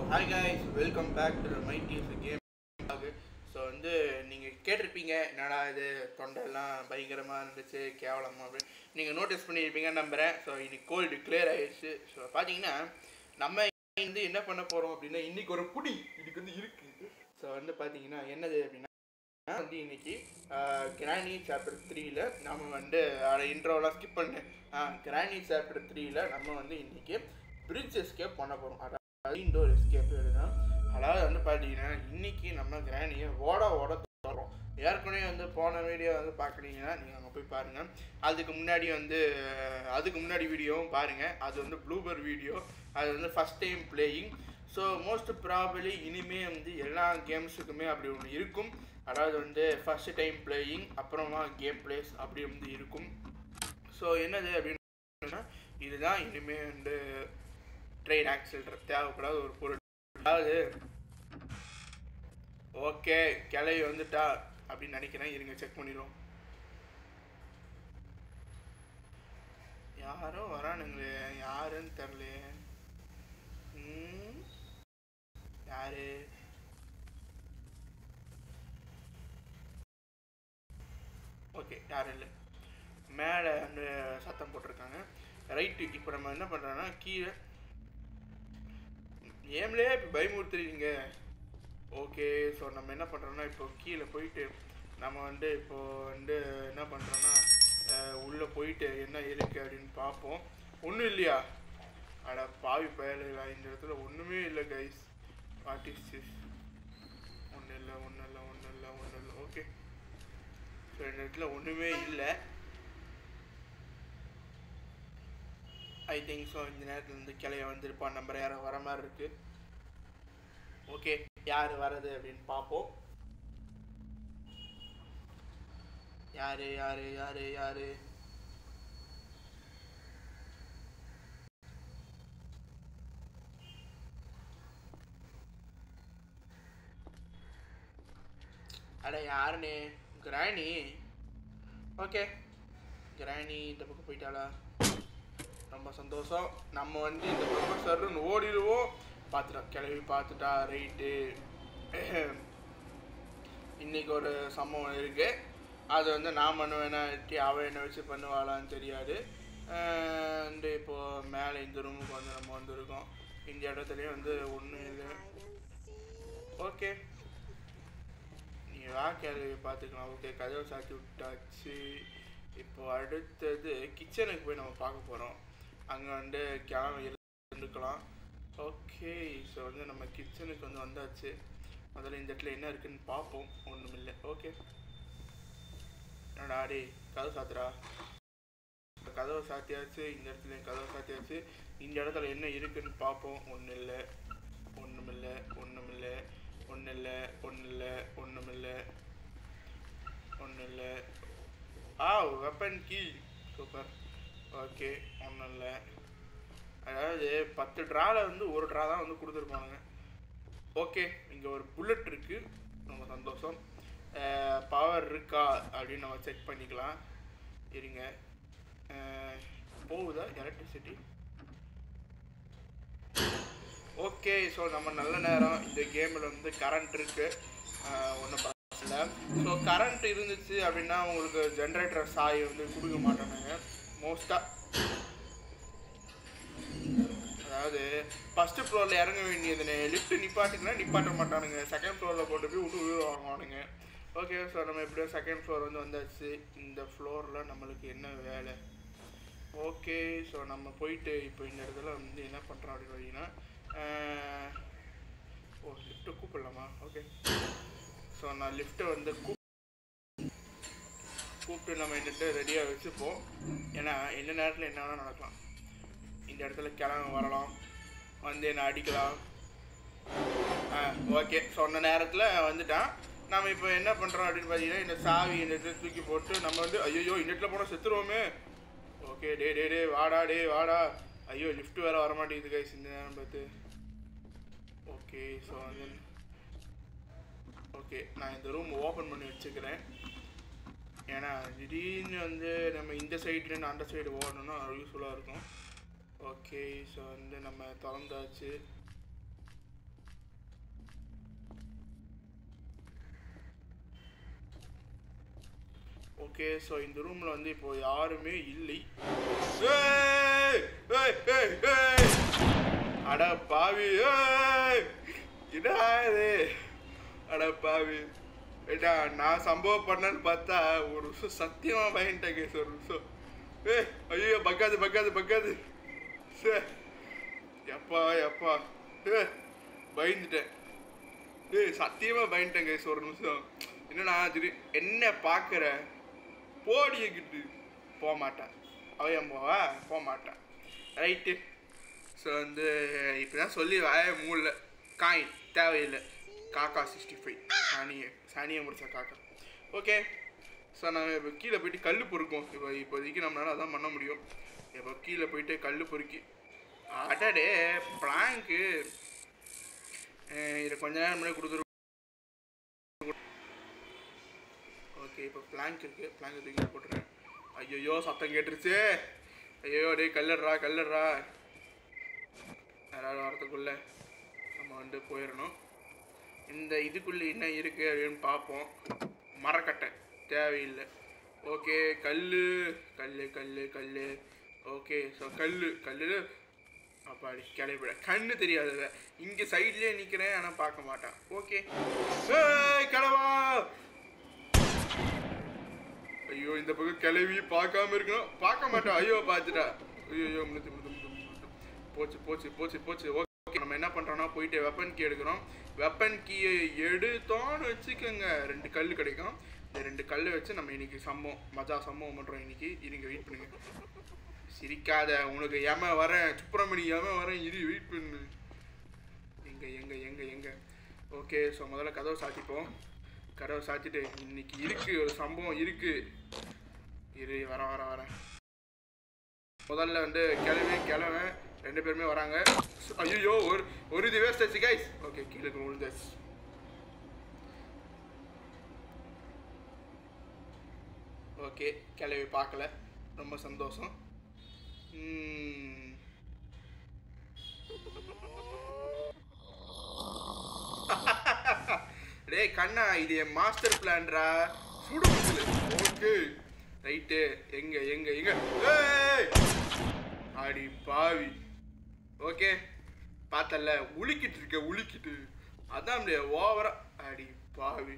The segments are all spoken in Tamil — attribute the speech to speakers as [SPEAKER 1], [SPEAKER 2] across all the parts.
[SPEAKER 1] Hi guys welcome back to my DS game so வந்து நீங்கள் கேட்டிருப்பீங்க என்னடா இது தொண்டெல்லாம் பயங்கரமாக இருந்துச்சு கேவலமாக அப்படின்னு நீங்கள் நோட்டீஸ் பண்ணியிருப்பீங்கன்னு நம்புகிறேன் ஸோ இன்னைக்கு கோல்டு கிளியர் ஆயிடுச்சு ஸோ பார்த்தீங்கன்னா நம்ம வந்து என்ன பண்ண போகிறோம் அப்படின்னா இன்னைக்கு ஒரு புடி இதுக்கு வந்து இருக்குது ஸோ வந்து பார்த்தீங்கன்னா என்னது அப்படின்னா வந்து இன்னைக்கு கிராணி சாப்டர் த்ரீல நம்ம வந்து அதை இன்ட்ரோலாம் ஸ்கிப் பண்ணேன் கிராணி சாப்டர் த்ரீல நம்ம வந்து இன்னைக்கு பிரிட்ஜ் எஸ்கேப் பண்ண போகிறோம் அதாவது இன்டோர் எஸ்கேப் தான் அதாவது வந்து பார்த்தீங்கன்னா இன்னைக்கு நம்ம கிராணியை ஓட ஓட தரோம் ஏற்கனவே வந்து போன வீடியோ வந்து பார்க்குறீங்கன்னா நீங்கள் அங்கே போய் பாருங்கள் அதுக்கு முன்னாடி வந்து அதுக்கு முன்னாடி வீடியோவும் பாருங்கள் அது வந்து ப்ளூபர் வீடியோ அது வந்து first time playing so most probably இனிமே வந்து எல்லா கேம்ஸுக்குமே அப்படி ஒன்று இருக்கும் அதாவது வந்து ஃபஸ்ட் டைம் பிளேயிங் அப்புறமா கேம் பிளேஸ் அப்படி வந்து இருக்கும் ஸோ என்னது அப்படின்னா இதுதான் இனிமே வந்து ட்ரெயின் ஆக்சிலேட்டர் தேவைப்படாத ஒரு பொருள் அதாவது ஓகே கிளவி வந்துட்டா அப்படின்னு நினைக்கிறேன் இருங்க செக் பண்ணிடுவோம் யாரோ வரானுங்களே யாருன்னு தெரிலையே ம் யாரு ஓகே யாரும் இல்லை மேலே வந்து சத்தம் போட்டிருக்காங்க ரைட்டு இப்போ நம்ம என்ன பண்ணுறோன்னா கீழே ஏம்லேயே இப்போ பயமுறுத்துறீங்க ஓகே ஸோ நம்ம என்ன பண்ணுறோன்னா இப்போ கீழே போயிட்டு நம்ம வந்து இப்போது வந்து என்ன பண்ணுறோன்னா உள்ளே போயிட்டு என்ன இருக்குது அப்படின்னு பார்ப்போம் ஒன்றும் இல்லையா அட பாவி பயலுங்களா இந்த இடத்துல ஒன்றுமே இல்லை கைஸ் வாட் இஸ் திஸ் ஒன்றும் இல்லை ஒன்றும் இல்லை ஒன்றும் இல்லை ஒன்றும் இல்லை ஓகே ஸோ இந்த இடத்துல ஒன்றுமே இல்லை ஐ திங்க் ஸோ இந்த நேரத்தில் வந்து கிளைய வந்திருப்பான் நம்பர் யாரும் வர மாதிரி இருக்கு ஓகே யார் வர்றது அப்படின்னு பார்ப்போம் யாரு யாரு யாரு யாரு அட யாருண்ணே கிராணி ஓகே கிராணி இந்த பக்கம் போயிட்டாளா ரொம்ப சந்தோஷம் நம்ம வந்து இந்த ப்ரொஃபஸர்னு ஓடிடுவோம் பார்த்துட்டோம் கிளவி பார்த்துட்டா ரைட்டு இன்னைக்கு ஒரு சம்பவம் இருக்கு அது வந்து நான் பண்ணுவேனா இட்டி அவள் என்ன வச்சு பண்ணுவாளான்னு தெரியாது அண்டு இப்போது மேலே இந்த ரூமுக்கு வந்து நம்ம வந்திருக்கோம் இந்த இடத்துலையும் வந்து ஒன்றும் இல்லை ஓகே நீ வா கேள்வி பார்த்துக்கலாம் ஓகே கதவை சாத்தி விட்டாச்சு இப்போ அடுத்தது கிச்சனுக்கு போய் நம்ம பார்க்க போகிறோம் அங்கே வந்து கிளம்பி இருந்துக்கலாம் ஓகே ஸோ வந்து நம்ம கிச்சனுக்கு வந்து வந்தாச்சு முதல்ல இந்த இடத்துல என்ன இருக்குன்னு பார்ப்போம் ஒன்றும் இல்லை ஓகே என்னடா டே கதவு சாத்துறா கதவை சாத்தியாச்சு இந்த இடத்துல கதவை சாத்தியாச்சு இந்த இடத்துல என்ன இருக்குன்னு பார்ப்போம் ஒன்றும் இல்லை ஒன்றும் இல்லை ஒன்றும் இல்லை ஒன்றும் இல்லை ஒன்றும் இல்லை ஒன்றும் இல்லை ஒன்றும் இல்லை ஆ வெப்பன் கீ சூப்பர் ஓகே ஒன்றும் இல்லை அதாவது பத்து ட்ராவில் வந்து ஒரு ட்ரா தான் வந்து கொடுத்துருப்பானுங்க ஓகே இங்கே ஒரு புல்லட் இருக்குது ரொம்ப சந்தோஷம் பவர் இருக்கா அப்படின்னு நம்ம செக் பண்ணிக்கலாம் இருங்க போகுதா எலக்ட்ரிசிட்டி ஓகே ஸோ நம்ம நல்ல நேரம் இந்த கேமில் வந்து கரண்ட் இருக்குது ஒன்றும் பிரச்சனை ஸோ கரண்ட் இருந்துச்சு அப்படின்னா உங்களுக்கு ஜென்ரேட்டர் சாய் வந்து கொடுக்க மாட்டானுங்க மோஸ்ட்டாக அதாவது ஃபஸ்ட்டு ஃப்ளோரில் இறங்க வேண்டியதுன்னு லிஃப்ட் நிப்பாட்டுக்குன்னா நிப்பாட்ட மாட்டானுங்க செகண்ட் ஃப்ளோரில் போட்டு போய் விட்டு விழு வாங்குவானுங்க ஓகே ஸோ நம்ம எப்படியோ செகண்ட் ஃப்ளோர் வந்து வந்தாச்சு இந்த ஃப்ளோரில் நம்மளுக்கு என்ன வேலை ஓகே ஸோ நம்ம போயிட்டு இப்போ இந்த இடத்துல வந்து என்ன பண்ணுறோம் அப்படின்னு பார்த்தீங்கன்னா ஓ லிஃப்ட்டை கூப்பிடலாமா ஓகே ஸோ நான் லிஃப்ட்டை வந்து கூப் கூப்பிட்டு நம்ம என்னட்டு ரெடியாக வச்சுப்போம் ஏன்னா எந்த நேரத்தில் என்ன வேணால் நடக்கலாம் இந்த இடத்துல கிளம்ப வரலாம் வந்து என்ன அடிக்கலாம் ஆ ஓகே சொன்ன நேரத்தில் வந்துட்டான் நம்ம இப்போ என்ன பண்ணுறோம் அப்படின்னு பார்த்தீங்கன்னா இந்த சாவி இந்த இடத்துல தூக்கி போட்டு நம்ம வந்து ஐயோ இந்த இடத்துல போனால் செத்துருவோமே ஓகே டே டே டே வாடா டே வாடா ஐயோ லிஃப்ட் வேறு வரமாட்டேங்குது கைஸ் இந்த நேரம் பார்த்து ஓகே ஸோ வந்து ஓகே நான் இந்த ரூம் ஓப்பன் பண்ணி வச்சுக்கிறேன் ஏன்னா திடீர்னு வந்து நம்ம இந்த சைட்லேருந்து அந்த சைடு ஓடணும்னா யூஸ்ஃபுல்லாக இருக்கும் ஓகே ஸோ வந்து நம்ம திறந்தாச்சு ஓகே ஸோ இந்த ரூமில் வந்து இப்போ யாருமே இல்லை ஏய்! ஏய், ஏய், ஏய்! அட பாவி ஏய்! என்னடா இது அட பாவி ஏடா நான் சம்பவம் பண்ணேன்னு பார்த்தா ஒரு நிமிஷம் சத்தியமா பயன்ட்டேன் கேஸ் ஒரு நிமிஷம் ஏ ஐயோ பக்காது பக்காது பக்காது சே எப்பா எப்பா ஏ பயந்துட்டேன் ஏய் சத்தியமா பயந்துட்டேன் கேஸ் ஒரு நிமிஷம் என்னடா திரு என்ன பார்க்குற போடியக்கிட்டு போக மாட்டேன் அவன் போவா போக மாட்டேன் ரைட்டு ஸோ வந்து இப்போ தான் சொல்லி வாய மூடல காயின் தேவையில்லை காக்கா சிக்ஸ்டி ஃபைவ் சாணியை சாணியை முடிச்ச காக்கா ஓகே ஸோ நாங்கள் இப்போ கீழே போயிட்டு கல் பொறுக்கோம் இப்போ இப்போதைக்கு நம்மளால அதான் பண்ண முடியும் இப்போ கீழே போயிட்டு கல் பொறுக்கி அடடே ப்ளாங்க்கு இதை கொஞ்ச நேரம் முன்னாடி கொடுத்துரு ஓகே இப்போ பிளாங்க் இருக்கு பிளாங்க் தூக்கி போட்டுறேன் ஐயோ சத்தம் கேட்டுருச்சு ஐயோ டேய் கல்லடுறா கல்லடுறா யாராவது வரத்துக்குள்ள நம்ம வந்து போயிடணும் இந்த இதுக்குள்ளே என்ன இருக்கு அப்படின்னு பார்ப்போம் மரக்கட்டை தேவையில்லை ஓகே கல் கல் கல் கல் ஓகே ஸோ கல் கல் அப்பாடி கிளம்பிட கண்ணு தெரியாதவ இங்கே சைட்லேயே நிற்கிறேன் ஆனால் பார்க்க மாட்டான் ஓகே ஏய் கிளவா ஐயோ இந்த பக்கம் கிளவி பார்க்காம இருக்கணும் பார்க்க மாட்டோம் ஐயோ பார்த்துட்டா ஐயோ ஐயோ முழுத்து முழுத்து முழுத்து முழுத்து. போச்சு போச்சு போச்சு போச்சு ஓகே நம்ம என்ன பண்ணுறோம்னா போயிட்டு வெப்பன் கீ எடுக்கிறோம் வெப்பன் கீயை எடுத்தோன்னு வச்சுக்கோங்க ரெண்டு கல் கிடைக்கும் இந்த ரெண்டு கல் வச்சு நம்ம இன்னைக்கு சம்பவம் மஜா சம்பவம் பண்ணுறோம் இன்னைக்கு இருங்க வெயிட் பண்ணுங்க சிரிக்காத உனக்கு ஏம வரேன் சுப்பிரமணி ஏம வரேன் இரு வெயிட் பண்ணு எங்க எங்க எங்க எங்க ஓகே ஸோ முதல்ல கதவை சாத்திப்போம் கதவை சாத்திட்டு இன்னைக்கு இருக்கு ஒரு சம்பவம் இருக்கு இரு வர வர வரேன் முதல்ல வந்து கிளவே கிளவன் ரெண்டு பேருமே வராங்க ஐயோ ஒரு ஒரு இது வேஸ்ட் ஆச்சு கைஸ் ஓகே கீழே விழுந்தாச்சு ஓகே கிளவி பார்க்கல ரொம்ப சந்தோஷம் ம். டேய் கண்ணா இது என் மாஸ்டர் பிளான்டா சுடு ஓகே ரைட்டு எங்க எங்க எங்க ஏய் அடி பாவி ஓகே பார்த்தல உலுக்கிட்டு இருக்க உலுக்கிட்டு அதான் அப்படியே ஓவரா அடி பாவி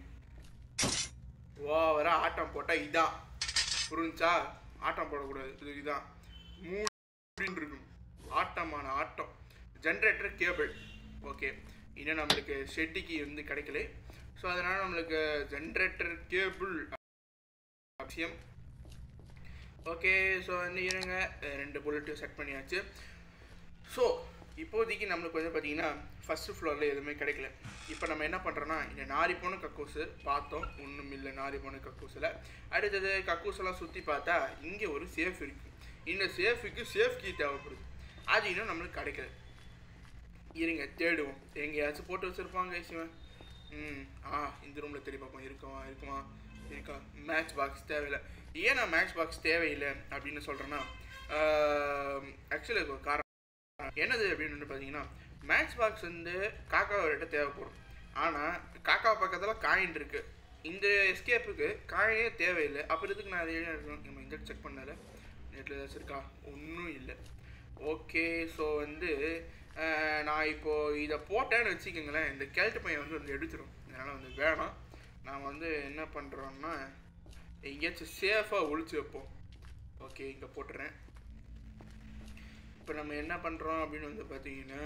[SPEAKER 1] ஓவரா ஆட்டம் போட்டா இதான் புரிஞ்சா ஆட்டம் போடக்கூடாது இது இதான் மூடின்னு இருக்கும் ஆட்டமான ஆட்டம் ஜென்ரேட்டர் கேபிள் ஓகே இன்னும் நம்மளுக்கு ஷெட்டிக்கு வந்து கிடைக்கல ஸோ அதனால் நம்மளுக்கு ஜென்ரேட்டர் கேபிள் அவசியம் ஓகே ஸோ வந்து இருங்க அஹ் ரெண்டு புல்லட்டு செட் பண்ணியாச்சு ஸோ இப்போதைக்கு நம்மளுக்கு வந்து பார்த்தீங்கன்னா ஃபஸ்ட்டு ஃப்ளோரில் எதுவுமே கிடைக்கல இப்போ நம்ம என்ன பண்ணுறோன்னா இந்த நாரி போன கக்கூசு பார்த்தோம் ஒன்றும் இல்லை நாரி போன கக்கூசில் அடுத்தது கக்கூசெல்லாம் சுற்றி பார்த்தா இங்கே ஒரு சேஃப் இருக்குது இந்த சேஃபுக்கு சேஃப் கீ தேவைப்படுது அது இன்னும் நம்மளுக்கு கிடைக்கல இருங்க தேடுவோம் எங்கேயாச்சும் போட்டு வச்சுருப்பாங்க சிவன் ம் ஆ இந்த ரூமில் தேடி பார்ப்போம் இருக்குமா இருக்குமா இருக்கா மேட்ச் பாக்ஸ் தேவையில்லை ஏன் நான் மேட்ச் பாக்ஸ் தேவையில்லை அப்படின்னு சொல்கிறேன்னா ஆக்சுவலி ஒரு காரணம் என்னது அப்படின்னு வந்து பார்த்தீங்கன்னா மேட்ச் பாக்ஸ் வந்து காக்காவிட்ட தேவைப்படும் ஆனால் காக்கா பக்கத்தில் காயின் இருக்குது இந்த எஸ்கேப்புக்கு காயினே தேவையில்லை அப்புறம் இதுக்கு நான் அதை எழுதி நம்ம இந்த செக் பண்ணல நெட்டில் ஏதாச்சும் இருக்கா ஒன்றும் இல்லை ஓகே ஸோ வந்து அஹ், நான் இப்போது இதை போட்டேன்னு வச்சுக்கோங்களேன் இந்த கேல்ட்டு பையன் வந்து வந்து எடுத்துரும் அதனால் வந்து வேணாம் நான் வந்து என்ன பண்ணுறோன்னா எங்கேயாச்சும் சேஃபாக ஒழிச்சு வைப்போம் ஓகே இங்கே போட்டுறேன் இப்போ நம்ம என்ன பண்ணுறோம் அப்படின்னு வந்து பார்த்தீங்கன்னா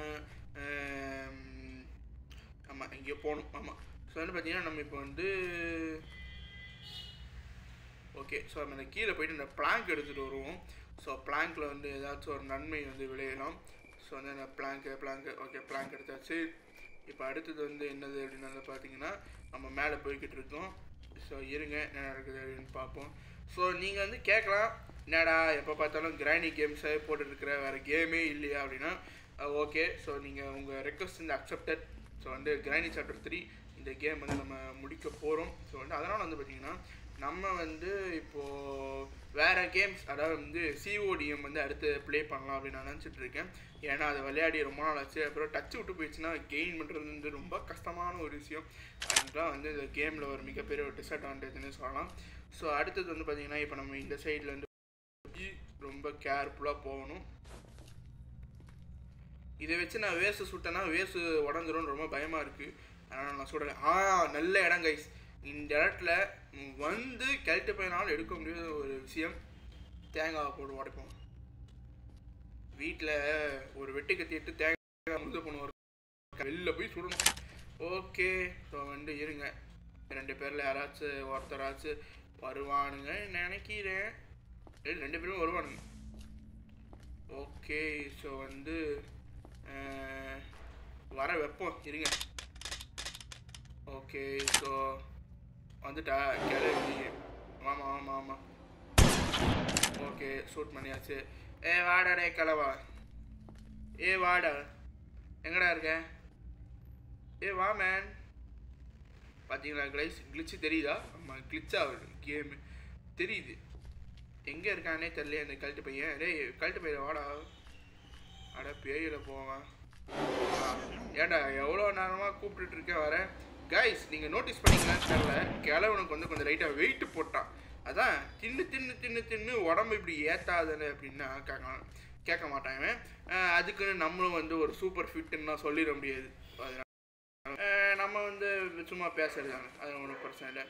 [SPEAKER 1] ஆமாம் எங்கேயோ போகணும் ஆமாம் ஸோ வந்து பார்த்தீங்கன்னா நம்ம இப்போ வந்து ஓகே ஸோ நம்ம இந்த கீழே போயிட்டு இந்த பிளாங்க் எடுத்துகிட்டு வருவோம் ஸோ பிளாங்க்கில் வந்து ஏதாச்சும் ஒரு நன்மை வந்து விளையலாம் ஸோ வந்து அந்த பிளாங்க்கு பிளாங்க்கு ஓகே பிளாங்க் எடுத்தாச்சு இப்போ அடுத்தது வந்து என்னது அப்படின்னு வந்து பார்த்தீங்கன்னா நம்ம மேலே போய்கிட்டு இருக்கோம் ஸோ இருங்க என்ன நடக்குது அப்படின்னு பார்ப்போம் ஸோ நீங்கள் வந்து கேட்கலாம் என்னடா எப்போ பார்த்தாலும் கிராணி கேம்ஸே போட்டுருக்கிற வேறு கேமே இல்லையா அப்படின்னா ஓகே ஸோ நீங்கள் உங்கள் ரெக்வஸ்ட் வந்து அக்செப்டட் ஸோ வந்து கிராணி சாப்டர் த்ரீ இந்த கேம் வந்து நம்ம முடிக்க போகிறோம் ஸோ வந்து அதனால் வந்து பார்த்தீங்கன்னா நம்ம வந்து இப்போது வேறு கேம்ஸ் அதாவது வந்து சிஓடிஎம் வந்து அடுத்து ப்ளே பண்ணலாம் அப்படின்னு நான் நினச்சிட்டு இருக்கேன் ஏன்னா அதை விளையாடி ரொம்ப நாள் ஆச்சு அப்புறம் டச் விட்டு போயிடுச்சுன்னா கெயின் பண்ணுறது வந்து ரொம்ப கஷ்டமான ஒரு விஷயம் அதுதான் வந்து இந்த கேமில் ஒரு மிகப்பெரிய ஒரு டிஸ்அட்வான்டேஜ்னு சொல்லலாம் ஸோ அடுத்தது வந்து பார்த்திங்கன்னா இப்போ நம்ம இந்த சைடில் வந்து ரொம்ப கேர்ஃபுல்லாக போகணும் இதை வச்சு நான் வேஸ்ட்டு சுட்டேன்னா வேஸ்ட்டு உடஞ்சிரும்னு ரொம்ப பயமாக இருக்குது அதனால் நான் சுடலை ஆ நல்ல இடம் கைஸ் இந்த இடத்துல வந்து கிழட்டு பையனால் எடுக்க முடியாத ஒரு விஷயம் தேங்காவை போட்டு உடைப்போம் வீட்டில் ஒரு வெட்டு கத்தி எடுத்து தேங்காய் முழுத பண்ணுவார் வெளில போய் சுடணும் ஓகே ஸோ வந்து இருங்க ரெண்டு பேரில் யாராச்சும் ஒருத்தராச்சும் வருவானுங்க நினைக்கிறேன் இல்லை, ரெண்டு பேரும் வருவானுங்க ஓகே ஸோ வந்து அஹ், வர வைப்போம் இருங்க ஓகே ஸோ வந்துட்டா கிளம்பி ஆமாம் ஆமாம் ஆமாம் ஓகே ஷூட் பண்ணியாச்சு ஏ வாடா டே கிளவா ஏ வாடா எங்கடா இருக்க ஏ வா மேன் பார்த்தீங்களா கிளைஸ் கிளிச்சு தெரியுதா ஆமாம் கிளிச் ஆகுது கேமு தெரியுது எங்கே இருக்கானே தெரியல அந்த கழட்டு பையன் டேய் கழட்டு பையன் வாடா அட பேயில போவான் ஆ, ஏன்டா எவ்வளோ நேரமாக கூப்பிட்டுட்டு இருக்கேன் வரேன் கைஸ் நீங்கள் நோட்டீஸ் பண்ணீங்களான்னு தெரியல கிழவனுக்கு வந்து கொஞ்சம் லைட்டாக வெயிட் போட்டான் அதான் தின்னு தின்னு தின்னு தின்னு உடம்பு இப்படி ஏத்தாதுன்னு அப்படின்னா கேட்க கேட்க மாட்டான் இவன். அஹ் அதுக்குன்னு நம்மளும் வந்து ஒரு சூப்பர் ஃபிட்டுன்னா சொல்லிட முடியாது அதனால அஹ் நம்ம வந்து சும்மா பேசுறது தானே அது ஒன்றும் பிரச்சனை இல்லை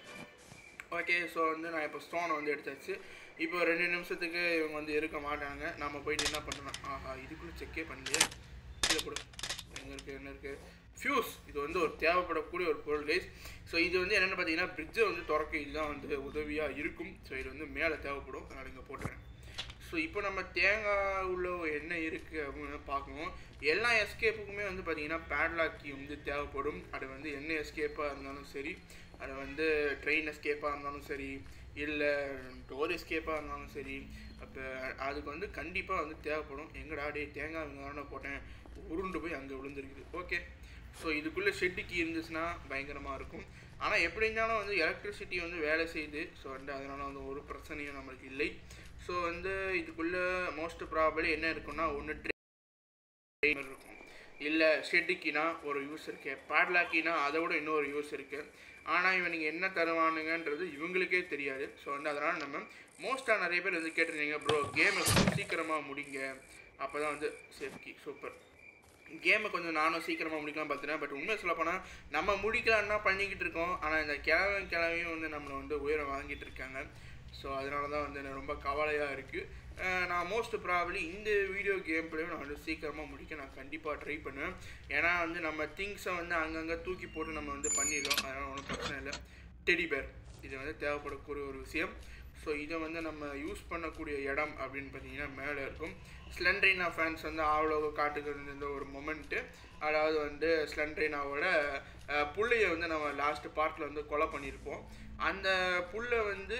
[SPEAKER 1] ஓகே ஸோ வந்து நான் இப்போ ஸ்டோனை வந்து எடுத்தாச்சு இப்போ ரெண்டு நிமிஷத்துக்கு இவங்க வந்து இருக்க மாட்டாங்க நம்ம போயிட்டு என்ன பண்ணலாம் ஆஹா இதுக்குள்ளே செக்கே பண்ணலையே இதில் கொடு எங்கே இருக்குது என்ன இருக்குது ஃபியூஸ் இது வந்து ஒரு தேவைப்படக்கூடிய ஒரு பொருள் கைஸ் ஸோ இது வந்து என்னென்னு பார்த்தீங்கன்னா பிரிட்ஜை வந்து திறக்க இதுதான் வந்து உதவியாக இருக்கும் ஸோ இது வந்து மேலே தேவைப்படும் அதனால் இங்கே போட்டுறேன் ஸோ இப்போ நம்ம தேங்காய் உள்ள என்ன இருக்குது அப்படின்னு பார்க்கணும் எல்லா எஸ்கேப்புக்குமே வந்து பார்த்தீங்கன்னா பேட்லாக் கீ வந்து தேவைப்படும் அது வந்து என்ன எஸ்கேப்பாக இருந்தாலும் சரி அது வந்து ட்ரெயின் எஸ்கேப்பாக இருந்தாலும் சரி இல்லை டோர் எஸ்கேப்பாக இருந்தாலும் சரி அப்போ அதுக்கு வந்து கண்டிப்பாக வந்து தேவைப்படும் எங்கடா டே தேங்காய் தானே போட்டேன் உருண்டு போய் அங்கே விழுந்துருக்குது ஓகே ஸோ இதுக்குள்ளே ஷெட்டு கீ இருந்துச்சுன்னா பயங்கரமாக இருக்கும் ஆனால் எப்படி இருந்தாலும் வந்து எலக்ட்ரிசிட்டி வந்து வேலை செய்யுது ஸோ வந்து அதனால் வந்து ஒரு பிரச்சனையும் நம்மளுக்கு இல்லை ஸோ வந்து இதுக்குள்ளே மோஸ்ட் ப்ராபலி என்ன இருக்குன்னா ஒன்று ட்ரெயின் இருக்கும் இல்லை ஷெட்டுக்கினா ஒரு யூஸ் இருக்கு பேட்லாக்கினா அதை விட இன்னொரு யூஸ் இருக்கு ஆனால் இவனுங்க என்ன தருவானுங்கன்றது இவங்களுக்கே தெரியாது ஸோ வந்து அதனால் நம்ம மோஸ்ட்டாக நிறைய பேர் வந்து கேட்டிருந்தீங்க ப்ரோ கேமை சீக்கிரமாக முடிங்க அப்போ தான் வந்து சேஃப்கி சூப்பர் கேமை கொஞ்சம் நானும் சீக்கிரமாக முடிக்கலாம் பார்த்துட்டேன் பட் உண்மை சொல்லப்போனால் நம்ம முடிக்கலான்னா பண்ணிக்கிட்டு இருக்கோம் ஆனால் இந்த கிழவன் கிழவையும் வந்து நம்மளை வந்து உயரம் வாங்கிட்டு இருக்காங்க ஸோ அதனால தான் வந்து எனக்கு ரொம்ப கவலையாக இருக்குது நான் மோஸ்ட் ப்ராபலி இந்த வீடியோ கேம் பிளேயும் நான் வந்து சீக்கிரமாக முடிக்க நான் கண்டிப்பாக ட்ரை பண்ணுவேன் ஏன்னா வந்து நம்ம திங்ஸை வந்து அங்கங்கே தூக்கி போட்டு நம்ம வந்து பண்ணிடுறோம் அதனால் ஒன்றும் பிரச்சனை இல்லை டெடி பேர் இது வந்து தேவைப்படக்கூடிய ஒரு விஷயம் ஸோ இதை வந்து நம்ம யூஸ் பண்ணக்கூடிய இடம் அப்படின்னு பார்த்தீங்கன்னா மேலே இருக்கும் ஸ்லெண்ட்ரினா ஃபேன்ஸ் வந்து அவ்வளோ காட்டுக்கிறது இந்த ஒரு மொமெண்ட்டு அதாவது வந்து ஸ்லெண்ட்ரினாவோட புள்ளையை வந்து நம்ம லாஸ்ட் பார்ட்டில் வந்து கொலை பண்ணியிருப்போம் அந்த புல்லை வந்து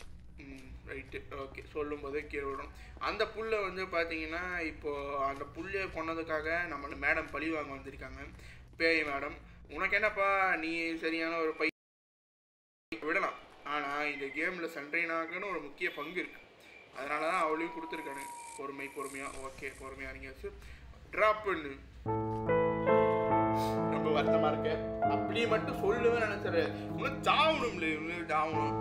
[SPEAKER 1] ரைட்டு ஓகே சொல்லும் போதே கீழே விடும் அந்த புல்லை வந்து பார்த்தீங்கன்னா இப்போது அந்த புல்லை கொன்னதுக்காக நம்மளை மேடம் பழி வாங்க வந்திருக்காங்க பேய் மேடம் உனக்கு என்னப்பா நீ சரியான ஒரு பை விடலாம் ஆனால் இந்த கேமில் சண்டைனாக்குன்னு ஒரு முக்கிய பங்கு இருக்குது அதனால தான் அவளையும் கொடுத்துருக்கானு பொறுமை பொறுமையாக ஓகே பொறுமையாக நீங்கள் ட்ராப் பண்ணு ரொம்ப வருத்தமாக இருக்கு அப்படி மட்டும் சொல்லுவேன் நினைச்சது இன்னும் சாவணும்ல இன்னும் சாவணும்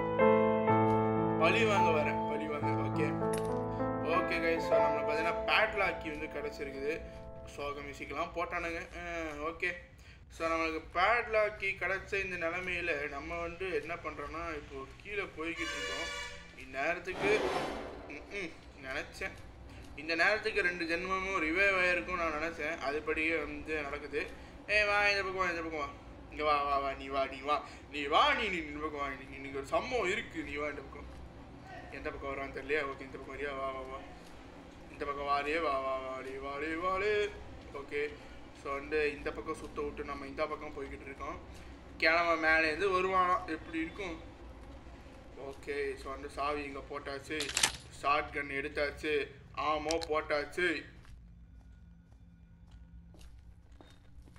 [SPEAKER 1] பழி வாங்க வரேன் பழி வாங்க ஓகே ஓகே கைஸ் ஸோ நம்மளுக்கு பார்த்தீங்கன்னா பேட்லாக்கி வந்து கிடச்சிருக்குது சோக மியூசிக்லாம் போட்டானுங்க ஓகே ஸோ நம்மளுக்கு பேட்லாக்கி கிடச்ச இந்த நிலமையில நம்ம வந்து என்ன பண்ணுறோன்னா இப்போ கீழே போய்கிட்டு இருக்கோம் இந்நேரத்துக்கு ம்ம், நினச்சேன் இந்த நேரத்துக்கு ரெண்டு ஜென்மமும் ரிவைவ் ஆகிருக்கும் நான் நினச்சேன் அதுபடியே வந்து நடக்குது ஏ வா இந்த பக்கம் வா இந்த பக்கம் வா இங்கே வா வா வா நீ வா நீ வா நீ வா நீ நீ இந்த பக்கம் வா நீ இன்னைக்கு ஒரு சம்பவம் இருக்குது நீ வா இந்த பக்கம் எந்த பக்கம் வரான்னு தெரியலையா ஓகே இந்த பக்கம் வரியா வா வா வா இந்த பக்கம் வாரியே வா வா வாடி வாடி வாடு ஓகே ஸோ வந்து இந்த பக்கம் சுத்த விட்டு நம்ம இந்த பக்கம் போய்கிட்டு இருக்கோம் கிழமை மேலேருந்து வருவானாம் எப்படி இருக்கும் ஓகே ஸோ வந்து சாவி இங்கே போட்டாச்சு ஷார்ட் கன் எடுத்தாச்சு ஆமோ போட்டாச்சு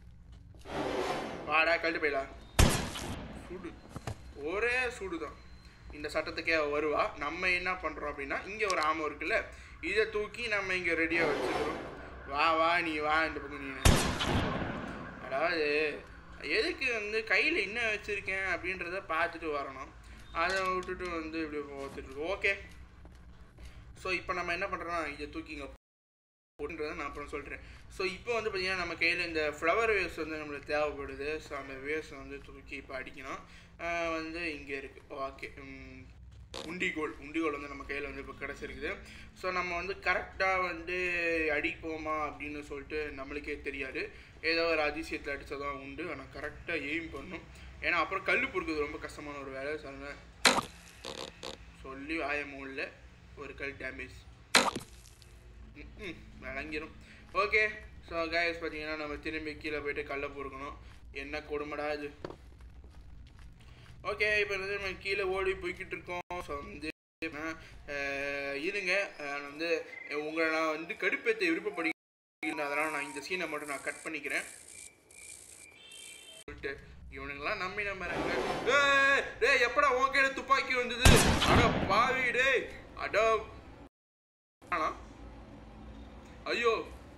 [SPEAKER 1] வாடா கழட்டு போயிடலாம் சுடு ஒரே சுடு தான் இந்த சட்டத்துக்கே அவள் வருவா நம்ம என்ன பண்ணுறோம் அப்படின்னா இங்கே ஒரு ஆமை இருக்குல்ல இதை தூக்கி நம்ம இங்கே ரெடியாக வச்சுக்கிறோம் வா வா நீ வா இந்த பக்கம் நீ அதாவது எதுக்கு வந்து கையில் என்ன வச்சுருக்கேன் அப்படின்றத பார்த்துட்டு வரணும் அதை விட்டுட்டு வந்து இப்படி பார்த்துட்டு ஓகே ஸோ இப்போ நம்ம என்ன பண்ணுறோம்னா இதை தூக்கி இங்கே போட்டுன்றதை நான் அப்புறம் சொல்கிறேன் ஸோ இப்போ வந்து பார்த்திங்கன்னா நம்ம கையில் இந்த ஃப்ளவர் வேவ்ஸ் வந்து நம்மளுக்கு தேவைப்படுது ஸோ அந்த வேவ்ஸ் வந்து தூக்கி இப்போ அடிக்கணும் ஆஹ் வந்து இங்கே இருக்குது ஓகே உண்டிகோல் உண்டிகோல் வந்து நம்ம கையில் வந்து இப்போ கிடச்சிருக்குது ஸோ நம்ம வந்து கரெக்டாக வந்து அடிப்போமா அப்படின்னு சொல்லிட்டு நம்மளுக்கே தெரியாது ஏதோ ஒரு அதிசயத்தில் அடித்ததான் உண்டு ஆனால் கரெக்டாக எய்ம் பண்ணும் ஏன்னா அப்புறம் கல் பொறுக்கிறது ரொம்ப கஷ்டமான ஒரு வேலை சொல்லுங்க சொல்லி ஆய மூலில் ஒரு கல் டேமேஜ் ம் விளங்கிரும் ஓகே ஸோ கைஸ் பார்த்தீங்கன்னா நம்ம திரும்பி கீழே போயிட்டு கல்லை பொறுக்கணும் என்ன கொடுமடா இது ஓகே இப்போ வந்து நம்ம கீழே ஓடி போய்கிட்டு இருக்கோம் ஸோ வந்து அஹ், இருங்க அஹ், வந்து உங்களை நான் வந்து கடுப்பேற்ற விருப்பப்படுகிறேன் அதனால் நான் இந்த சீனை மட்டும் நான் கட் பண்ணிக்கிறேன் சொல்லிட்டு இவனுங்கெல்லாம் நம்பி நம்புறாங்க டேய் டேய் எப்படா உன் கையில துப்பாக்கி வந்தது அட பாவி டேய் அட ஆனா ஐயோ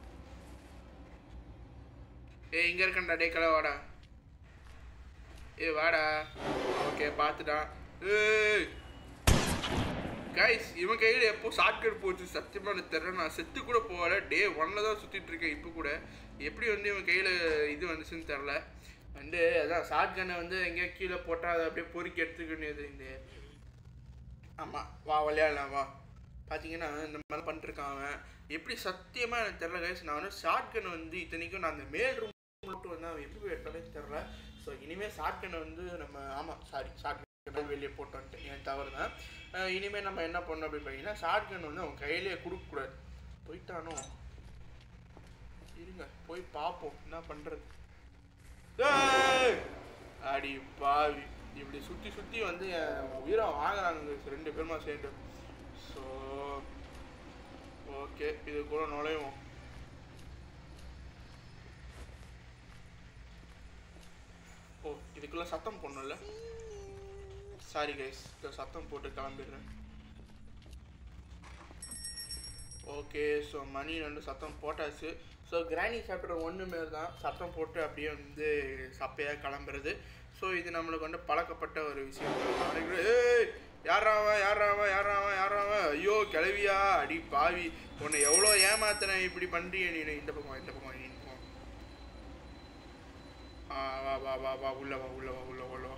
[SPEAKER 1] ஏய் இங்க இருக்கண்டா டேய் கலை வாடா ஏய் வாடா ஓகே பார்த்துட்டான் ஏய் கைஸ் இவன் கையில் எப்போ ஷார்ட்கட் போச்சு சத்தியமாக எனக்கு தெரியல நான் செத்து கூட போகல டே ஒன்ல தான் சுற்றிட்டு இருக்கேன் இப்போ கூட எப்படி வந்து இவன் கையில் இது வந்துச்சுன்னு தெரில வந்து அதான் ஷார்ட் கன்னை வந்து எங்கேயோ கீழே போட்டால் அதை அப்படியே பொறுக்கி எடுத்துக்கணும் இந்த ஆமாம் வா விளையாடலாம் வா பார்த்தீங்கன்னா இந்த மாதிரி பண்ணிருக்கான் அவன் எப்படி சத்தியமாக எனக்கு தெரில கைஸ் நான் வந்து ஷார்ட் கன் வந்து இத்தனைக்கும் நான் அந்த மேல் ரூம் மட்டும் வந்து அவன் எப்படி எடுத்தாலே தெரில ஸோ இனிமேல் ஷார்ட் கன் வந்து நம்ம ஆமாம் சாரி ஷார்ட் கன் வெளியே போட்டு வந்துட்டேன் என் தவறு தான் அஹ் இனிமேல் நம்ம என்ன பண்ணோம் அப்படின்னு பார்த்தீங்கன்னா ஷார்ட் கன் வந்து அவன் கையிலேயே கொடுக்கக்கூடாது போயிட்டானோ இருங்க போய் பார்ப்போம் என்ன பண்ணுறது ஏய்! அடி பாவி இப்படி சுற்றி சுற்றி வந்து என் உயிரை வாங்குறாங்க ரெண்டு பேருமா சேர்ந்து ஸோ ஓகே இது கூட நுழைவோம் ஓ இதுக்குள்ள சத்தம் போடணும்ல சாரி கைஸ் சத்தம் போட்டு கிளம்பிடுறேன் ஓகே ஸோ மணி ரெண்டு சத்தம் போட்டாச்சு ஸோ கிராணி சாப்டர் ஒன்று மாரி தான் சத்தம் போட்டு அப்படியே வந்து சப்பையாக கிளம்புறது ஸோ இது நம்மளுக்கு வந்து பழக்கப்பட்ட ஒரு விஷயம் தான். ஏய் யாராவன் யாராவன் யாராவன் யாராவன் ஐயோ கிளவியா அடி பாவி உன்னை எவ்வளோ ஏமாத்தினேன் இப்படி பண்ணுறிய நீ இந்த பக்கம் வா, இந்த பக்கம் வா, நீ இந்த பக்கம் வா. ஆ வா வா வா வா உள்ள வா உள்ள வா உள்ள வா, உள்ள வா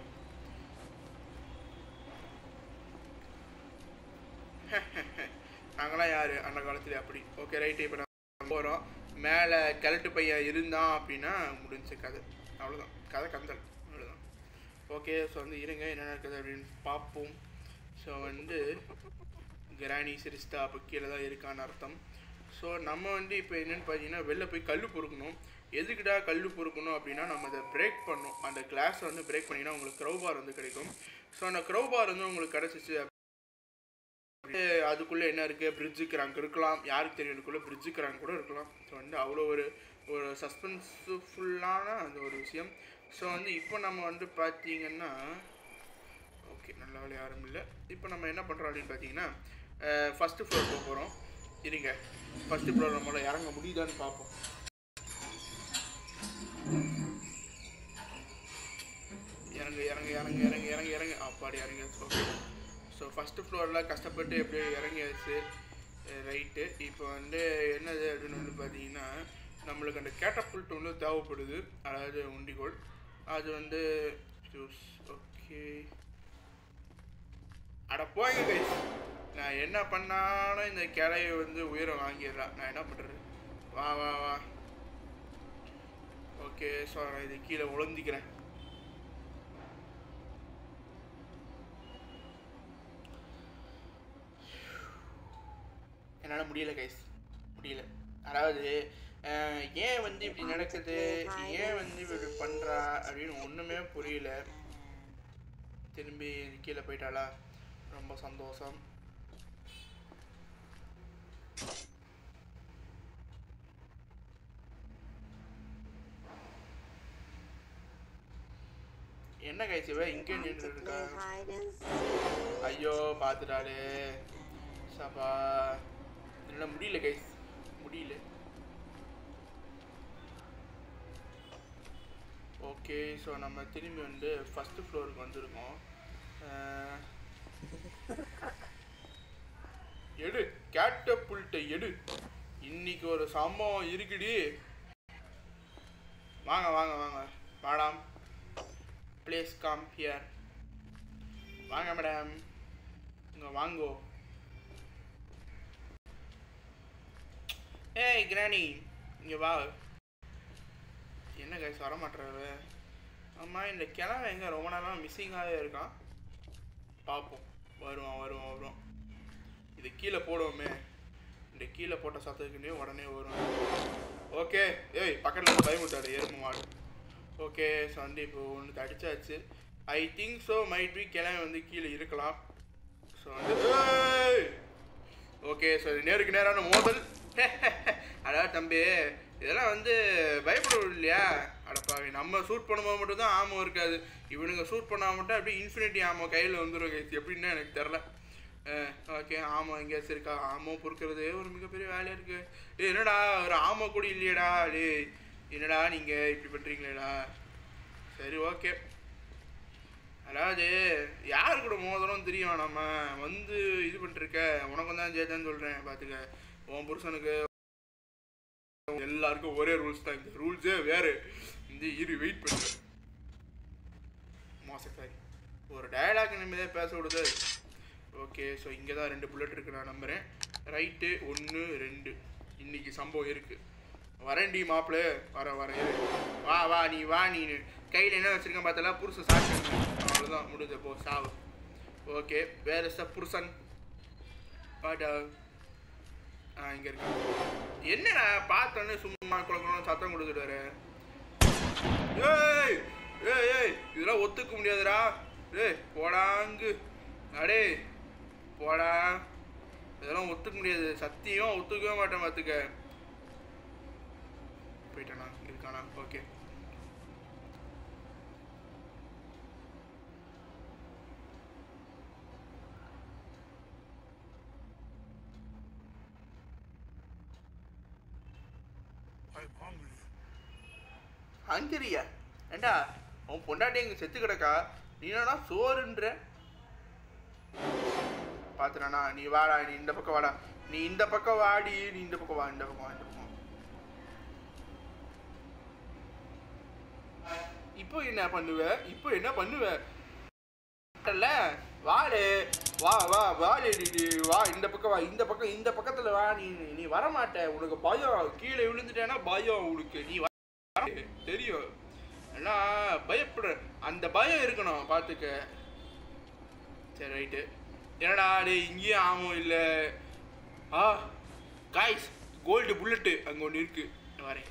[SPEAKER 1] நாங்களாம் யார் அந்த காலத்துல அப்படி ஓகே ரைட்டு இப்போ நம்ம போகிறோம் மேலே கிழட்டு பையன் இருந்தான் அப்படின்னா முடிஞ்ச கதை அவ்வளோதான் கதை கந்தல் அவ்வளோதான் ஓகே ஸோ வந்து இருங்க என்ன நடக்குது அப்படின்னு பார்ப்போம் ஸோ வந்து கிராணி சிரிஸ்தா அப்போ கீழே தான் இருக்கான்னு அர்த்தம் ஸோ நம்ம வந்து இப்போ என்னென்னு பார்த்தீங்கன்னா வெளில போய் கல் பொறுக்கணும் எதுக்குடா கல் பொறுக்கணும் அப்படின்னா நம்ம அதை பிரேக் பண்ணணும் அந்த கிளாஸை வந்து பிரேக் பண்ணினா உங்களுக்கு க்ரௌபார் வந்து கிடைக்கும் ஸோ அந்த க்ரௌபார் வந்து உங்களுக்கு கிடச்சிச்சு அதுக்குள்ளே என்ன இருக்குது பிரிட்ஜு கிராங்க் இருக்கலாம் யாருக்கு தெரியும் இதுக்குள்ளே பிரிட்ஜு கிராங்க் கூட இருக்கலாம் ஸோ வந்து அவ்வளோ ஒரு ஒரு சஸ்பென்ஸ்ஃபுல்லான அந்த ஒரு விஷயம் ஸோ வந்து இப்போ நம்ம வந்து பார்த்தீங்கன்னா ஓகே நல்ல வேலை யாரும் இல்லை இப்போ நம்ம என்ன பண்ணுறோம் அப்படின்னு பார்த்தீங்கன்னா ஃபஸ்ட்டு ஃப்ளோர் போக போகிறோம் இருங்க ஃபஸ்ட்டு ஃப்ளோர் நம்மளால் இறங்க முடியுதான்னு பார்ப்போம் இறங்கு இறங்கு இறங்கு இறங்கு இறங்கு இறங்கு அப்பாடி இறங்கி ஓகே ஸோ ஃபஸ்ட்டு ஃப்ளோரில் கஷ்டப்பட்டு எப்படியோ இறங்கியாச்சு ரைட்டு இப்போ வந்து என்னது அப்படின்னு வந்து பார்த்தீங்கன்னா நம்மளுக்கு அந்த கேட்டப்புல்ட் வந்து தேவைப்படுது அதாவது உண்டிகோல் அது வந்து ஓகே அட போங்க கைஸ் நான் என்ன பண்ணாலும் இந்த கிளையை வந்து உயிரை வாங்கிடுறான் நான் என்ன பண்ணுறது வா வா வா ஓகே ஸோ நான் இது கீழே உழந்திக்கிறேன் என்னால் முடியல கைஸ் முடியல அதாவது அஹ், ஏன் வந்து இப்படி நடக்குது ஏன் வந்து இப்படி பண்ணுறா அப்படின்னு ஒன்றுமே புரியல திரும்பி கீழே போயிட்டாளா ரொம்ப சந்தோஷம் என்ன கைஸ் இவ இங்கே
[SPEAKER 2] Want
[SPEAKER 1] நின்று
[SPEAKER 2] to
[SPEAKER 1] இருக்கா
[SPEAKER 2] play hide and seek?
[SPEAKER 1] ஐயோ பார்த்துட்டாளே சபா என்னால் முடியல கைஸ் முடியல ஓகே ஸோ நம்ம திரும்பி வந்து ஃபஸ்ட்டு ஃப்ளோருக்கு வந்திருக்கோம் அஹ், எடு கேட்டபுல்ட்டை எடு இன்னைக்கு ஒரு சம்பவம் இருக்குடி வாங்க வாங்க வாங்க மேடம் ப்ளீஸ் கம் ஹியர் வாங்க மேடம் இங்க வாங்கோ ஏய் கிராணி இங்க வா என்ன கைஸ் வர மாட்டாரு ஆமா இந்த கிழமை எங்க ரொம்ப நாளாக மிஸ்ஸிங்காகவே இருக்கான் பார்ப்போம் வருவான் வருவான் வருவான் இது கீழே போடுவோமே இந்த கீழே போட்ட சத்தத்துக்குன்னே உடனே வரும் ஓகே ஏய் பக்கத்தில் இருந்து பயமுட்டாரு எருமை மாடு ஓகே ஸோ வந்து இப்போ ஒன்று அடிச்சாச்சு I think so might be கிழமை வந்து கீழே இருக்கலாம் ஸோ வந்து ஓகே ஸோ நேருக்கு நேரான மோதல் அடா தம்பி இதெல்லாம் வந்து பயப்படணும் இல்லையா அடப்பாவி நம்ம ஷூட் பண்ணும்போது மட்டும் தான் ஆமோ இருக்காது இவனுங்க ஷூட் பண்ணால் மட்டும் அப்படியே இன்ஃபினிட்டி ஆமோ கையில் வந்துடும் guys. எப்படின்னா எனக்கு தெரில ஓகே ஆமாம் எங்கேயாச்சும் இருக்கா ஆமோ பொறுக்கிறதே ஒரு மிகப்பெரிய வேலையாக இருக்கு ஏய் என்னடா ஒரு ஆமோ கூட இல்லையடா டேய் என்னடா நீங்கள் இப்படி பண்ணுறீங்களேடா சரி ஓகே அதாவது யார் கூட மோதலும் தெரியும் நம்ம வந்து இது பண்ணிருக்க உனக்கும் தான் ஜெயிச்சேன்னு சொல்கிறேன் பார்த்துக்க உன் புருஷனுக்கு எல்லாருக்கும் ஒரே ரூல்ஸ் தான் இந்த ரூல்ஸே வேறு இந்த இரு வெயிட் பண்ணு மோசக்காரி ஒரு டயலாக் நிம்மதியாக பேச விடுது ஓகே ஸோ இங்கே தான் ரெண்டு புல்லட் இருக்கு நான் நம்புகிறேன் ரைட்டு ஒன்று ரெண்டு இன்னைக்கு சம்பவம் இருக்கு வரேன்டி மாப்பிள்ள வர வர இரு. வா வா நீ வா நீ கையில் என்ன வச்சிருக்கேன் பார்த்தல புருஷன் சாப்பிட்டு அவ்வளோதான் முடிஞ்ச போ சாவு ஓகே வேற ச புருஷன் வாடா ஆ இங்கே இருக்கு என்னடா பார்த்தோன்னே சும்மா குழந்தை சத்தம் கொடுத்துட்டு வர ஏய் ஏய் ஏய் இதெல்லாம் ஒத்துக்க முடியாதுடா ஏய் போடாங்கு அடே போடா இதெல்லாம் ஒத்துக்க முடியாது சத்தியம் ஒத்துக்கவே மாட்டேன் பார்த்துக்க போயிட்டானா இருக்கானா ஓகே ஹங்கரியா ஏண்டா உன் பொண்டாட்டி இங்கே செத்து கிடக்கா நீ என்னடா சோறுன்ற பார்த்துறானா நீ வாடா நீ இந்த பக்கம் வாடா நீ இந்த பக்கம் வாடி நீ இந்த பக்கம் வா இந்த பக்கம் வா இந்த பக்கம் வா. இப்போ என்ன பண்ணுவ இப்போ என்ன பண்ணுவ இல்ல வாடு வா வா வாடு நீ நீ வா இந்த பக்கம் வா இந்த பக்கம் இந்த பக்கத்துல வா நீ நீ வர மாட்ட உனக்கு பயம் கீழே விழுந்துட்டேன்னா பயம் உனக்கு நீ வர மாட்ட. தெரியும் எல்லாம் பயப்படுற அந்த பயம் இருக்கணும் பார்த்துக்க சரி ரைட்டு என்னடா டேய் இங்கேயும் ஆமும் இல்லை ஆ காய்ஸ் கோல்டு புல்லட்டு அங்கே ஒன்று இருக்கு வரேன்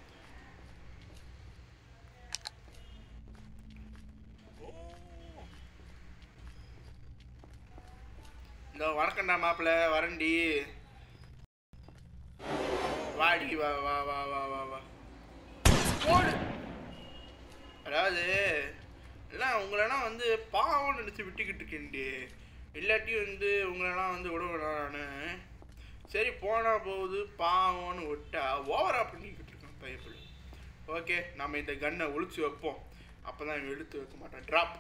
[SPEAKER 1] இந்த வணக்கம்டா மாப்பிள்ள வரண்டி வாடி வா வா வா வா வா வா போடு அதாவது எல்லாம் உங்களெல்லாம் வந்து பாவம் நினச்சி விட்டுக்கிட்டு இருக்கேன்டி இல்லாட்டி வந்து உங்களெல்லாம் வந்து விட நான் சரி போனா போகுது பாவம்னு விட்டா ஓவரா பண்ணிக்கிட்டு இருக்கோம் பைப்பிள் ஓகே நம்ம இந்த கன்னை ஒளிச்சு வைப்போம் அப்போ தான் எடுத்து வைக்க மாட்டோம் ட்ராப்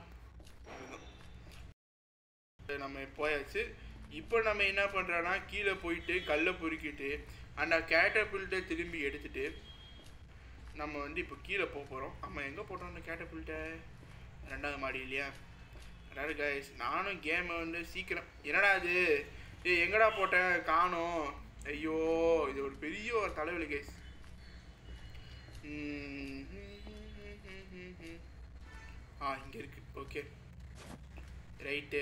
[SPEAKER 1] நம்ம போயாச்சு இப்போ நம்ம என்ன பண்ணுறோன்னா கீழே போயிட்டு கல்லை பொறுக்கிட்டு அந்த கேட்டபிள்கிட்ட திரும்பி எடுத்துட்டு நம்ம வந்து இப்போ கீழே போக போகிறோம் நம்ம எங்கே போட்டோம் அந்த கேட்டபிள்கிட்ட ரெண்டாவது மாடி இல்லையா அதாவது கைஸ் நானும் கேமை வந்து சீக்கிரம் என்னடா இது ஏய் எங்கடா போட்டேன் காணோம் ஐயோ இது ஒரு பெரிய ஒரு தலைவலி கைஸ் ஆ இங்கே இருக்கு ஓகே ரைட்டு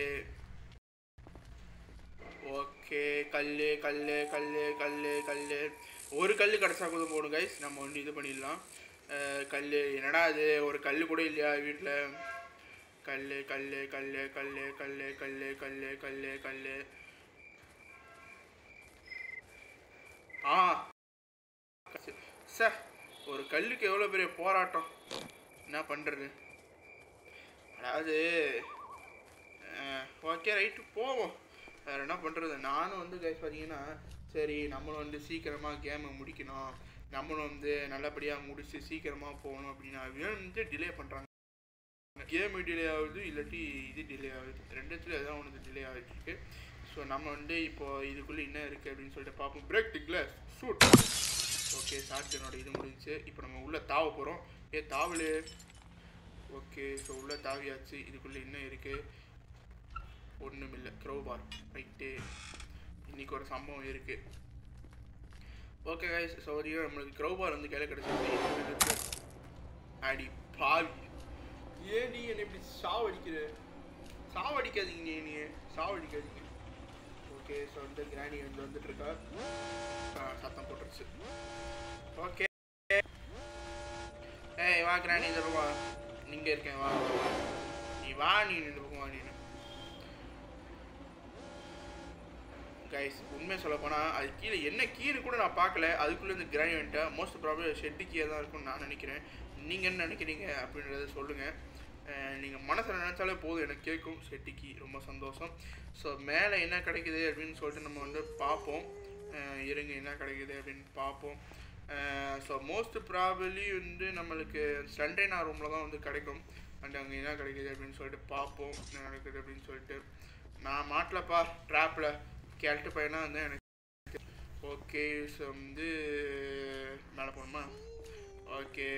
[SPEAKER 1] ஓகே கல் கல் கல் கல் கல் ஒரு கல் கிடச்சா கூட போடும் கைஸ் நம்ம வந்து இது பண்ணிடலாம் கல் என்னடா அது ஒரு கல் கூட இல்லையா வீட்டில் கல் கல் கல் கல் கல் கல் கல் கல் கல் ஆ சார் ஒரு கல்லுக்கு எவ்வளோ பெரிய போராட்டம் என்ன பண்ணுறது அதாவது ஓகே ரைட்டு போவோம் வேறு என்ன பண்ணுறது நானும் வந்து கைஸ் பார்த்தீங்கன்னா சரி நம்மளும் வந்து சீக்கிரமாக கேமை முடிக்கணும் நம்மளும் வந்து நல்லபடியாக முடிச்சு சீக்கிரமாக போகணும் அப்படின்னா வந்து டிலே பண்ணுறாங்க கேம் டிலே ஆகுது இல்லாட்டி இது டிலே ஆகுது ரெண்டுத்துல எதாவது ஒன்று டிலே ஆகிட்டு இருக்கு ஸோ நம்ம வந்து இப்போ இதுக்குள்ளே என்ன இருக்குது அப்படின்னு சொல்லிட்டு பார்ப்போம் break the class shoot okay ஷார்ட்கனோட இது முடிஞ்சுச்சு இப்போ நம்ம உள்ளே தாவ போகிறோம் ஏ தாவலு ஓகே ஸோ உள்ளே தாவியாச்சு இதுக்குள்ளே என்ன இருக்குது ஒன்றும் இல்லை க்ரோபார் ரைட்டு இன்னைக்கு ஒரு சம்பவம் இருக்குது ஓகே கைஸ் ஸோ நம்மளுக்கு க்ரோபார் வந்து கையில் கிடச்சிருக்கு அடி பாவி ஏன் நீ என்னை இப்படி சாவடிக்கிற சாவடிக்காதீங்க நீ நீ சாவடிக்காதீங்க ஓகே ஸோ வந்து கிராணி வந்து வந்துட்டு இருக்கா ஆ, சத்தம் போட்டுருச்சு ஓகே ஏய் வா கிராணி இந்த பக்கம் வா நீங்க இருக்கேன் வா வா, வா. நீ வா நீ இந்த பக்கம் வா நீ கைஸ் உண்மை சொல்ல போனால் அது கீழே என்ன கீழே கூட நான் பார்க்கல அதுக்குள்ளே இந்த கிராணி வந்துட்டேன் மோஸ்ட் ப்ராப்ளம் ஷெட்டு கீழே தான் இருக்கும்னு நான் நினைக்கிறேன் நீங்கள் என்ன நினைக்கிறீங்க அப்படின்றத சொல்லுங்கள் நீங்கள் மனசில் நினச்சாலே போதும் எனக்கு கேட்கும் ஷெட்டிக்கு ரொம்ப சந்தோஷம் ஸோ மேலே என்ன கிடைக்குது அப்படின்னு சொல்லிட்டு நம்ம வந்து பார்ப்போம் அஹ் இருங்க என்ன கிடைக்குது அப்படின்னு பார்ப்போம் ஸோ மோஸ்ட் ப்ராபலி வந்து நம்மளுக்கு சண்டேனா ரூமில் தான் வந்து கிடைக்கும் அண்ட் அங்கே என்ன கிடைக்குது அப்படின்னு சொல்லிட்டு பார்ப்போம் என்ன நடக்குது அப்படின்னு சொல்லிட்டு நான் மாட்டலப்பா ட்ராப்பில் கேட்டு பையனா வந்து எனக்கு ஓகே ஸோ வந்து மேலே போகணுமா ஓகே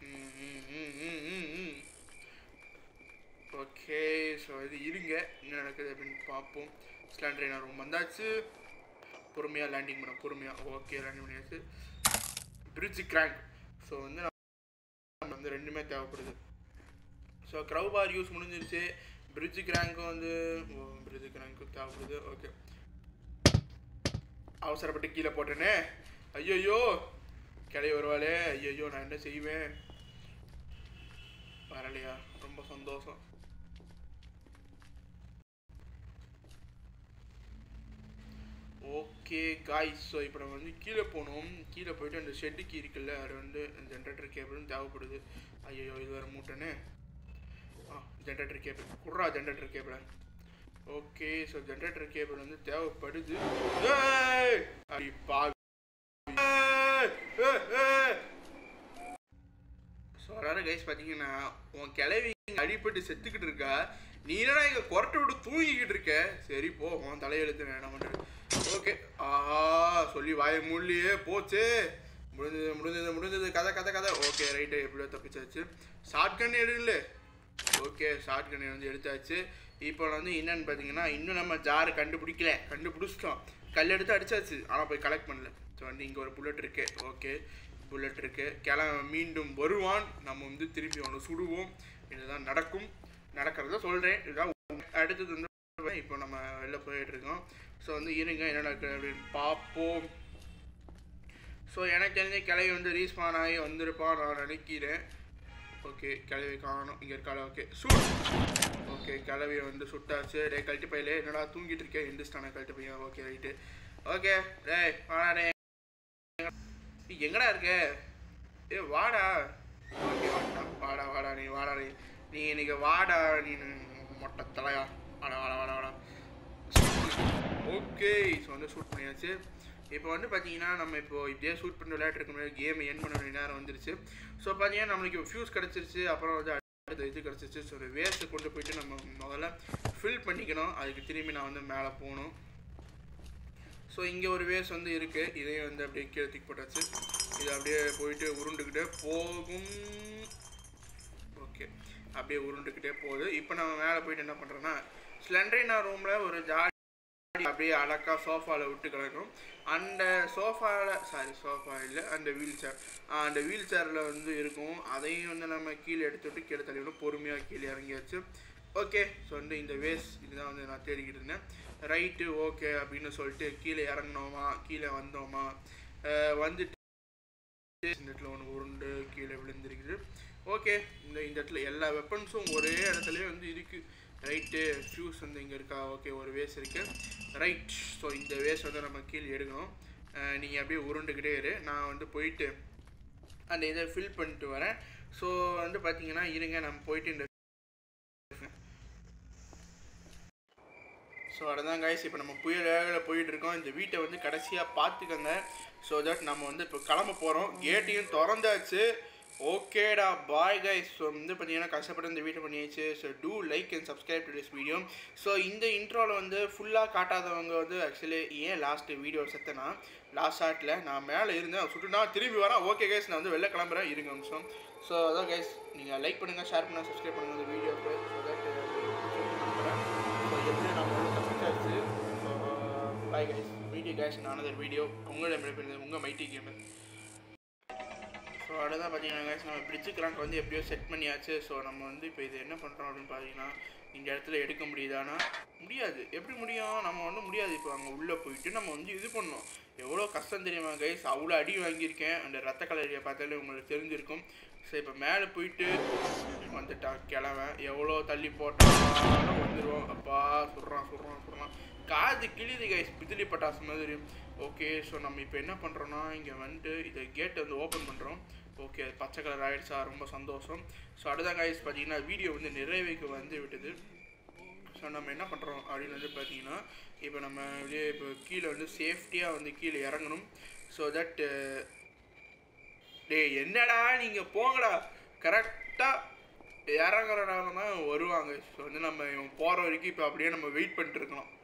[SPEAKER 1] ஓகே ஸோ இது இருங்க என்ன நடக்குது அப்படின்னு பார்ப்போம் ஸ்லாண்ட்ரைனா ரூம் வந்தாச்சு பொறுமையாக லேண்டிங் பண்ண பொறுமையாக ஓகே லேண்டிங் பண்ணியாச்சு பிரிட்ஜ் கிராங்க் ஸோ வந்து நம்ம வந்து ரெண்டுமே தேவைப்படுது ஸோ க்ரௌ பார் யூஸ் முடிஞ்சிருச்சு பிரிட்ஜ் கிராங்க்கும் வந்து பிரிட்ஜ் கிராங்க்கும் தேவைப்படுது ஓகே அவசரப்பட்டு கீழே போட்டேனே ஐயோ கிளை வருவாளே ஐயோ நான் என்ன செய்வேன் வரலையா ரொம்ப சந்தோஷம் ஓகே காய்ஸ் ஸோ இப்போ நம்ம வந்து கீழே போனோம் கீழே போயிட்டு அந்த ஷெட்டுக்கு இருக்குல்ல அது வந்து ஜென்ரேட்டர் கேபிளும் தேவைப்படுது ஐயோ இது வேறு மூட்டைன்னு ஆ ஜென்ரேட்டர் கேபிள் குட்ரா ஜென்ரேட்டர் கேபிளை ஓகே ஸோ ஜென்ரேட்டர் கேபிள் வந்து தேவைப்படுது ஏய்! அடி பாவி. ஏய்! ஏய்! ஏய்! ஸோ அதாவது கைஸ் பார்த்தீங்கன்னா உன் கிளவி இங்க அடிபட்டு செத்துக்கிட்டு இருக்கா நீ என்னடா இங்கே கொரட்டை விட்டு தூங்கிக்கிட்டு இருக்க சரி போ உன் தலையெழுத்து நான் என்ன பண்ணுறது ஓகே ஆஹா சொல்லி வாய மூலியே போச்சு முடிஞ்சது முடிஞ்சது முடிஞ்சது கதை கதை கதை ஓகே ரைட்டு எப்படியோ தப்பிச்சாச்சு ஷார்ட் கன் எடுக்கல ஓகே ஷார்ட் கன் வந்து எடுத்தாச்சு இப்போ வந்து என்னன்னு பார்த்தீங்கன்னா இன்னும் நம்ம ஜார் கண்டுபிடிக்கல கண்டுபிடிச்சிட்டோம் கல் எடுத்து அடிச்சாச்சு ஆனால் போய் கலெக்ட் பண்ணல ஸோ வந்து இங்கே ஒரு புல்லட் இருக்கு ஓகே புல்லட் இருக்கு கிள மீண்டும் வருவான் நம்ம வந்து திரும்பி அவனை சுடுவோம் இதுதான் நடக்கும் நடக்கிறத சொல்கிறேன் இதுதான் உண்மை. அடுத்தது வந்து இப்போ நம்ம வெளில போயிட்டு இருக்கோம் ஸோ வந்து இருங்க என்ன நடக்குது அப்படின்னு பார்ப்போம் ஸோ எனக்கு தெரிஞ்ச கிளவி வந்து ரீஸ்பான் ஆகி வந்திருப்பான் நான் நினைக்கிறேன் ஓகே கிளவி காணும் இங்கே இருக்காள ஓகே சூட் ஓகே கிளவியை வந்து சுட்டாச்சு டே கழட்டி பையிலே என்னடா தூங்கிட்டு இருக்கேன் இந்துஸ்தானை கழட்டி பையன் ஓகே ரைட்டு ஓகே டேய் வாடா டே எங்கடா இருக்க ஏ வாடா ஓகே வாடா வாடா வாடா நீ வாடா நீ நீ இன்னைக்கு வாடா நீ மொட்டை தலையா வாடா வாடா வாடா வாடா ஓகே ஸோ வந்து ஷூட் பண்ணியாச்சு இப்போ வந்து பார்த்தீங்கன்னா நம்ம இப்போ இப்படியே ஷூட் பண்ணி விளையாட்டுருக்க முடியாது கேம் என் பண்ண வேண்டிய நேரம் வந்துருச்சு ஸோ பார்த்தீங்கன்னா நம்மளுக்கு ஃபியூஸ் கிடச்சிருச்சு அப்புறம் வந்து அடுத்த இது கிடச்சிருச்சு ஸோ ஒரு வேஸ்ட்டை கொண்டு போயிட்டு நம்ம முதல்ல ஃபில் பண்ணிக்கணும் அதுக்கு திரும்பி நான் வந்து மேலே போகணும் ஸோ இங்கே ஒரு வேஸ் வந்து இருக்குது இதையும் வந்து அப்படியே கீழே தூக்கி போட்டாச்சு இது அப்படியே போயிட்டு உருண்டுக்கிட்டே போகும் ஓகே அப்படியே உருண்டுக்கிட்டே போகுது இப்போ நம்ம மேலே போயிட்டு என்ன பண்ணுறோன்னா ஸ்லெண்ட்ரினா ரூமில் ஒரு ஜாலி அப்படியே அழகா சோஃபாவில் விட்டு கிடக்கும் அந்த சோஃபாவில் சாரி சோஃபா இல்லை அந்த வீல் சேர் அந்த வீல் சேரில் வந்து இருக்கும் அதையும் வந்து நம்ம கீழே எடுத்துவிட்டு கீழே தள்ளிவிடும் பொறுமையாக கீழே இறங்கியாச்சு ஓகே ஸோ வந்து இந்த வேஸ் இதுதான் வந்து நான் தேடிக்கிட்டு இருந்தேன் ரைட்டு ஓகே அப்படின்னு சொல்லிட்டு கீழே இறங்கினோமா கீழே வந்தோமா அஹ் வந்துட்டு இந்த இடத்துல ஒன்று உருண்டு கீழே விழுந்திருக்குது ஓகே இந்த இந்த இடத்துல எல்லா வெப்பன்ஸும் ஒரே இடத்துலயே வந்து இருக்குது ரைட்டு ஃபியூஸ் வந்து இங்கே இருக்கா ஓகே ஒரு வேஸ் இருக்குது ரைட் ஸோ இந்த வேஸ் வந்து நம்ம கீழே எடுக்கணும் நீங்கள் அப்படியே உருண்டுக்கிட்டே இரு நான் வந்து போயிட்டு அந்த இதை ஃபில் பண்ணிட்டு வரேன் ஸோ வந்து பார்த்தீங்கன்னா இருங்க நம்ம போயிட்டு இந்த ஸோ அதுதான் கைஸ் இப்போ நம்ம புயல் வேகத்தில் போயிட்டு இருக்கோம் இந்த வீட்டை வந்து கடைசியாக பார்த்துக்கோங்க ஸோ தட் நம்ம வந்து இப்போ கிளம்ப போகிறோம் கேட்டையும் திறந்தாச்சு ஓகேடா பாய் கைஸ் ஸோ வந்து பார்த்தீங்கன்னா கஷ்டப்பட்டு இந்த வீட்டை பண்ணியாச்சு so do like and subscribe to this video so இந்த இன்ட்ரோவில் வந்து ஃபுல்லாக காட்டாதவங்க வந்து ஆக்சுவலி ஏன் லாஸ்ட் வீடியோ செத்தனா லாஸ்ட் ஷாட்டில் நான் மேலே இருந்தேன் சுட்டுனா திரும்பி வரேன் ஓகே கைஸ் நான் வந்து வெளில கிளம்புறேன் இருங்க நிமிஷம் ஸோ அதான் கைஸ் நீங்கள் லைக் பண்ணுங்கள் ஷேர் பண்ணுங்கள் சப்ஸ்கிரைப் பண்ணுங்கள் இந்த வீடியோக்கு ஸோ தட் ஸோ எப்படி நம்ம வந்து தப்பிச்சாச்சு so bye guys video guys another video உங்களிடம் உங்கள் மைட்டி கேமர் ஸோ அடுத்ததான் பார்த்தீங்கன்னா guys, நம்ம பிரிட்ஜு கிராங்க் வந்து எப்படியோ செட் பண்ணியாச்சு ஸோ நம்ம வந்து இப்போ இது என்ன பண்ணுறோம் அப்படின்னு பார்த்தீங்கன்னா இந்த இடத்துல எடுக்க முடியுதானா முடியாது எப்படி முடியும் நம்ம வந்து முடியாது இப்போ அங்கே உள்ளே போயிட்டு நம்ம வந்து இது பண்ணோம் எவ்வளோ கஷ்டம் தெரியுமா கைஸ் அவ்வளோ அடி வாங்கியிருக்கேன் அந்த ரத்த கலரியை பார்த்தாலே உங்களுக்கு தெரிஞ்சிருக்கும் ஸோ இப்போ மேலே போயிட்டு வந்துட்டான் கிழவன் எவ்வளோ தள்ளி போட்டாலும் வந்துடுவோம் அப்பா சுடுறான் சுடுறான் சுடுறான் காது கிழிது கைஸ் பிதிலி பட்டாசு மாதிரி ஓகே ஸோ நம்ம இப்போ என்ன பண்ணுறோன்னா இங்கே வந்துட்டு இதை கேட்டை வந்து ஓப்பன் பண்ணுறோம் ஓகே அது பச்சை கலர் ஆகிடுச்சா ரொம்ப சந்தோஷம் ஸோ அடுத்த கைஸ் பார்த்தீங்கன்னா வீடியோ வந்து நிறைவேக்கு வந்து விட்டது ஸோ நம்ம என்ன பண்ணுறோம் அப்படின்னு வந்து பார்த்தீங்கன்னா இப்போ நம்ம அப்படியே இப்போ கீழே வந்து சேஃப்டியாக வந்து கீழே இறங்கணும் ஸோ தட் டேய் என்னடா நீங்கள் போங்கடா கரெக்டாக இறங்குறனால தான் வருவாங்க ஸோ வந்து நம்ம இவன் போகிற வரைக்கும் இப்போ அப்படியே நம்ம வெயிட் பண்ணிட்டு இருக்கணும்